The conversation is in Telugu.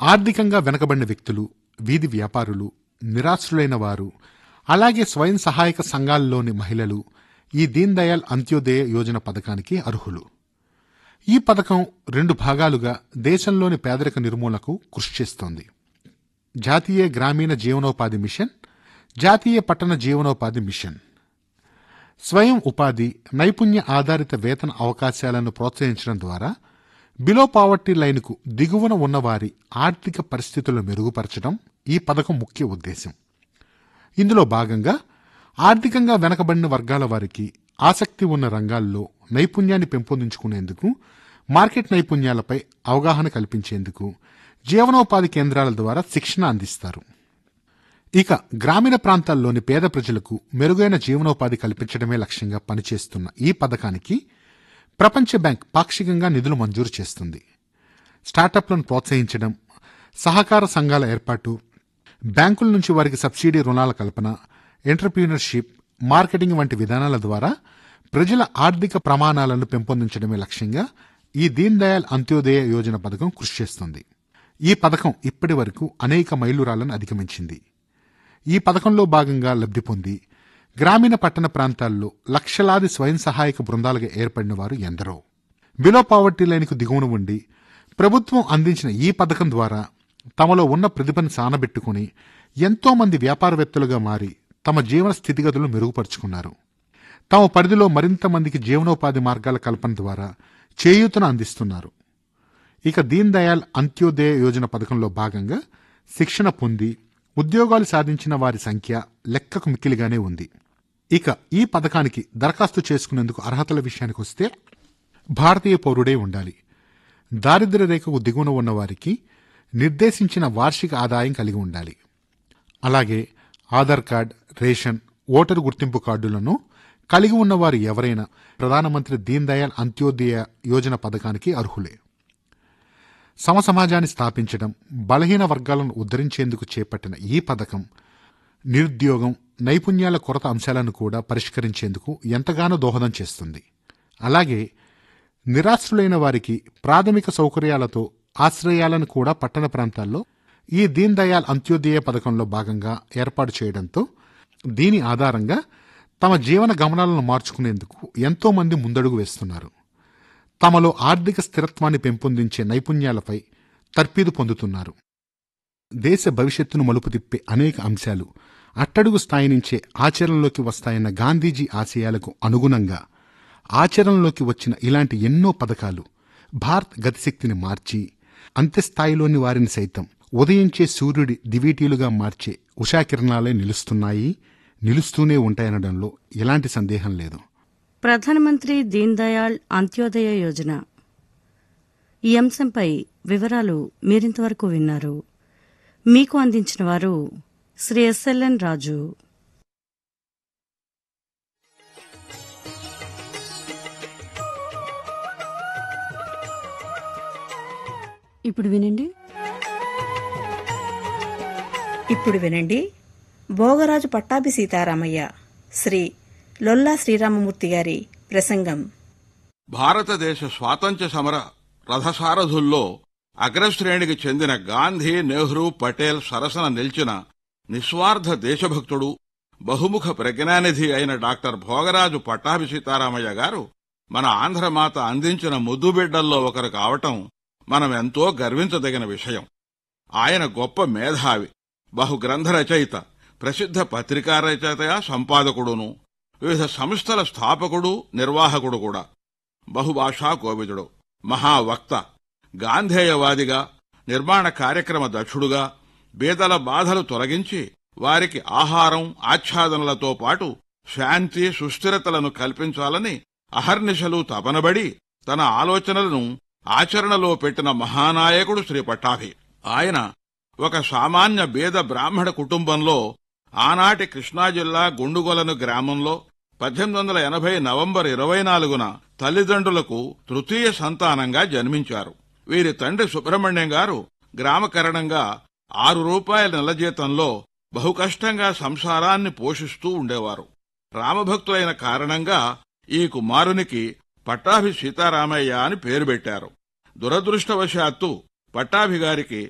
ఆర్థికంగా వెనకబడిన వ్యక్తులు వీధి వ్యాపారులు నిరాశ్రులైన వారు అలాగే స్వయం సహాయక సంఘాల్లోని మహిళలు ఈ దీన్ దయాళ్ అంత్యోదయ యోజన పథకానికి అర్హులు ఈ పథకం రెండు భాగాలుగా దేశంలోని పేదరిక నిర్మూలనకు కృషి చేస్తోంది జాతీయ గ్రామీణ జీవనోపాధి మిషన్ జాతీయ పట్టణ జీవనోపాధి మిషన్ స్వయం ఉపాధి నైపుణ్య ఆధారిత వేతన అవకాశాలను ప్రోత్సహించడం ద్వారా బిలో పావర్టీ లైన్కు దిగువన ఉన్నవారి ఆర్థిక పరిస్థితులను మెరుగుపరచడం ఈ పథకం ముఖ్య ఉద్దేశం ఇందులో భాగంగా ఆర్థికంగా వెనకబడిన వర్గాల వారికి ఆసక్తి ఉన్న రంగాల్లో నైపుణ్యాన్ని పెంపొందించుకునేందుకు మార్కెట్ నైపుణ్యాలపై అవగాహన కల్పించేందుకు జీవనోపాధి కేంద్రాల ద్వారా శిక్షణ అందిస్తారు ఇక గ్రామీణ ప్రాంతాల్లోని పేద ప్రజలకు మెరుగైన జీవనోపాధి కల్పించడమే లక్ష్యంగా పనిచేస్తున్న ఈ పథకానికి ప్రపంచ బ్యాంక్ పాక్షికంగా నిధులు మంజూరు చేస్తుంది స్టార్టప్లను ప్రోత్సహించడం సహకార సంఘాల ఏర్పాటు బ్యాంకుల నుంచి వారికి సబ్సిడీ రుణాల కల్పన ఎంటర్ప్రీనర్షిప్ మార్కెటింగ్ వంటి విధానాల ద్వారా ప్రజల ఆర్థిక ప్రమాణాలను పెంపొందించడమే లక్ష్యంగా ఈ దీన్ దయాళ్ అంత్యోదయ యోజన పథకం కృషి చేస్తుంది ఈ పథకం ఇప్పటి వరకు అనేక మైలురాళ్లను అధిగమించింది ఈ పథకంలో భాగంగా లబ్ధి పొంది గ్రామీణ పట్టణ ప్రాంతాల్లో లక్షలాది స్వయం సహాయక బృందాలుగా ఏర్పడిన వారు ఎందరో బిలో పావర్టీ లైన్కు దిగువన ఉండి ప్రభుత్వం అందించిన ఈ పథకం ద్వారా తమలో ఉన్న ప్రతిభను సానబెట్టుకుని ఎంతో మంది వ్యాపారవేత్తలుగా మారి తమ జీవన స్థితిగతులను మెరుగుపరుచుకున్నారు తమ పరిధిలో మరింత మందికి జీవనోపాధి మార్గాల కల్పన ద్వారా చేయూతను అందిస్తున్నారు ఇక దీన్ దయాళ్ అంత్యోదయ యోజన పథకంలో భాగంగా శిక్షణ పొంది ఉద్యోగాలు సాధించిన వారి సంఖ్య లెక్కకు మిక్కిలిగానే ఉంది ఇక ఈ పథకానికి దరఖాస్తు చేసుకునేందుకు అర్హతల విషయానికి వస్తే భారతీయ పౌరుడే ఉండాలి దారిద్ర్య రేఖకు దిగువన ఉన్న వారికి నిర్దేశించిన వార్షిక ఆదాయం కలిగి ఉండాలి అలాగే ఆధార్ కార్డ్ రేషన్ ఓటరు గుర్తింపు కార్డులను కలిగి ఉన్నవారు ఎవరైనా ప్రధానమంత్రి దీన్ దయాళ్ అంత్యోదయ యోజన పథకానికి అర్హులే సమసమాజాన్ని స్థాపించడం బలహీన వర్గాలను ఉద్ధరించేందుకు చేపట్టిన ఈ పథకం నిరుద్యోగం నైపుణ్యాల కొరత అంశాలను కూడా పరిష్కరించేందుకు ఎంతగానో దోహదం చేస్తుంది అలాగే నిరాశ్రులైన వారికి ప్రాథమిక సౌకర్యాలతో ఆశ్రయాలను కూడా పట్టణ ప్రాంతాల్లో ఈ దీన్ దయాళ్ అంత్యోదయ పథకంలో భాగంగా ఏర్పాటు చేయడంతో దీని ఆధారంగా తమ జీవన గమనాలను మార్చుకునేందుకు ఎంతో మంది ముందడుగు వేస్తున్నారు తమలో ఆర్థిక స్థిరత్వాన్ని పెంపొందించే నైపుణ్యాలపై తర్పీదు పొందుతున్నారు దేశ భవిష్యత్తును మలుపు తిప్పే అనేక అంశాలు అట్టడుగు స్థాయి నుంచే ఆచరణలోకి వస్తాయన్న గాంధీజీ ఆశయాలకు అనుగుణంగా ఆచరణలోకి వచ్చిన ఇలాంటి ఎన్నో పథకాలు భారత్ గతిశక్తిని మార్చి అంత్యస్థాయిలోని వారిని సైతం ఉదయించే సూర్యుడి దివీటీలుగా మార్చే ఉషాకిరణాలే నిలుస్తున్నాయి నిలుస్తూనే ఉంటాయనడంలో ఎలాంటి సందేహం లేదు ప్రధానమంత్రి దీన్ దయాళ్ అంత్యోదయ యోజన ఈ అంశంపై వివరాలు మీరింతవరకు విన్నారు మీకు అందించిన వారు శ్రీ ఎస్ఎల్ఎన్ రాజు ఇప్పుడు వినండి ఇప్పుడు వినండి భోగరాజు పట్టాభి సీతారామయ్య శ్రీ లొల్లా శ్రీరామమూర్తి గారి ప్రసంగం భారతదేశ స్వాతంత్ర్య సమర రథసారథుల్లో అగ్రశ్రేణికి చెందిన గాంధీ నెహ్రూ పటేల్ సరసన నిలిచిన నిస్వార్థ దేశభక్తుడు బహుముఖ ప్రజ్ఞానిధి అయిన డాక్టర్ భోగరాజు పట్టాభి సీతారామయ్య గారు మన ఆంధ్రమాత అందించిన ముద్దుబిడ్డల్లో ఒకరు కావటం మనం ఎంతో గర్వించదగిన విషయం ఆయన గొప్ప మేధావి బహుగ్రంథ రచయిత ప్రసిద్ధ పత్రికా రచయిత సంపాదకుడును వివిధ సంస్థల స్థాపకుడు నిర్వాహకుడు కూడా బహుభాషా కోవిదుడు మహావక్త గాంధేయవాదిగా నిర్మాణ కార్యక్రమ దక్షుడుగా బీదల బాధలు తొలగించి వారికి ఆహారం ఆచ్ఛాదనలతో పాటు శాంతి సుస్థిరతలను కల్పించాలని అహర్నిశలు తపనబడి తన ఆలోచనలను ఆచరణలో పెట్టిన మహానాయకుడు శ్రీ పట్టాభి ఆయన ఒక సామాన్య బీద బ్రాహ్మణ కుటుంబంలో ఆనాటి కృష్ణా జిల్లా గుండుగొలను గ్రామంలో పద్దెనిమిది వందల ఎనభై నవంబర్ ఇరవై నాలుగున తల్లిదండ్రులకు తృతీయ సంతానంగా జన్మించారు వీరి తండ్రి సుబ్రహ్మణ్యం గారు గ్రామకరణంగా ఆరు రూపాయల నెల జీతంలో బహుకష్టంగా సంసారాన్ని పోషిస్తూ ఉండేవారు రామభక్తులైన కారణంగా ఈ కుమారునికి పట్టాభి సీతారామయ్య అని పేరు పెట్టారు దురదృష్టవశాత్తు పట్టాభి గారికి